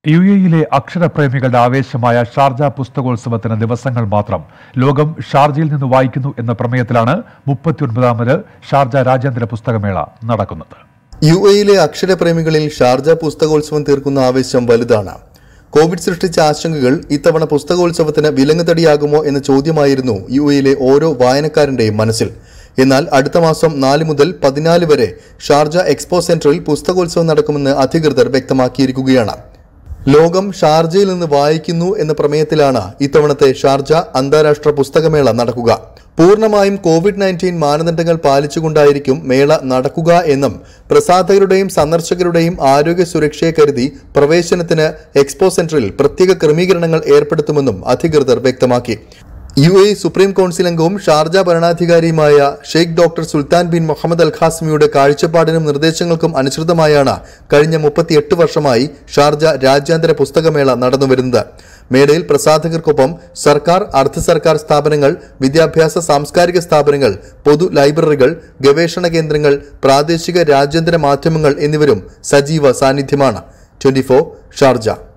U എയിലെ അക്ഷരപ്രേമികളുടെ ആവേശമായ Sharjah പുസ്തകോത്സവത്തിന് ദിവസങ്ങൾ മാത്രം ലോകം ഷാർജയിൽ നിന്ന് വായിക്കുന്നു എന്ന പ്രമേയത്തിലാണ് മുപ്പത്തിയൊൻപതാമത് ഷാർജ രാജ്യാന്തര പുസ്തകമേള നടക്കുന്നത് യു എയിലെ അക്ഷരപ്രേമികളിൽ ഷാർജ പുസ്തകോത്സവം തീർക്കുന്ന ആവേശം വലുതാണ് കോവിഡ് സൃഷ്ടിച്ച ആശങ്കകൾ ഇത്തവണ പുസ്തകോത്സവത്തിന് വിലങ്ങുതടിയാകുമോ എന്ന ചോദ്യമായിരുന്നു യു എയിലെ ഓരോ വായനക്കാരന്റെയും മനസ്സിൽ എന്നാൽ അടുത്ത മാസം നാല് മുതൽ പതിനാല് വരെ ഷാർജ എക്സ്പോ സെന്ററിൽ പുസ്തകോത്സവം നടക്കുമെന്ന് അധികൃതർ വ്യക്തമാക്കിയിരിക്കുകയാണ് ലോകം ഷാർജയിൽ നിന്ന് വായിക്കുന്നു എന്ന പ്രമേയത്തിലാണ് ഇത്തവണത്തെ ഷാർജ അന്താരാഷ്ട്ര പുസ്തകമേള നടക്കുക പൂർണ്ണമായും കോവിഡ് നയൻറ്റീൻ മാനദണ്ഡങ്ങൾ പാലിച്ചുകൊണ്ടായിരിക്കും മേള നടക്കുക എന്നും പ്രസാധകരുടെയും സന്ദർശകരുടെയും ആരോഗ്യ സുരക്ഷയെ കരുതി പ്രവേശനത്തിന് എക്സ്പോ സെന്ററിൽ പ്രത്യേക ക്രമീകരണങ്ങൾ ഏർപ്പെടുത്തുമെന്നും അധികൃതർ വ്യക്തമാക്കി യു എ സുപ്രീം കൗൺസിൽ അംഗവും ഷാർജ ഭരണാധികാരിയുമായ Sheikh doctor Sultan bin Muhammad Al ഖാസിമിയുടെ കാഴ്ചപ്പാടിനും നിർദ്ദേശങ്ങൾക്കും അനുസൃതമായാണ് കഴിഞ്ഞ മുപ്പത്തിയെട്ട് വർഷമായി ഷാർജ രാജ്യാന്തര പുസ്തകമേള നടന്നുവരുന്നത് മേളയിൽ പ്രസാധകർക്കൊപ്പം സർക്കാർ അർദ്ധ സർക്കാർ സ്ഥാപനങ്ങൾ വിദ്യാഭ്യാസ സാംസ്കാരിക സ്ഥാപനങ്ങൾ പൊതു ലൈബ്രറികൾ ഗവേഷണ കേന്ദ്രങ്ങൾ പ്രാദേശിക രാജ്യാന്തര മാധ്യമങ്ങൾ എന്നിവരും സജീവ സാന്നിധ്യമാണ് ട്വന്റി ഷാർജ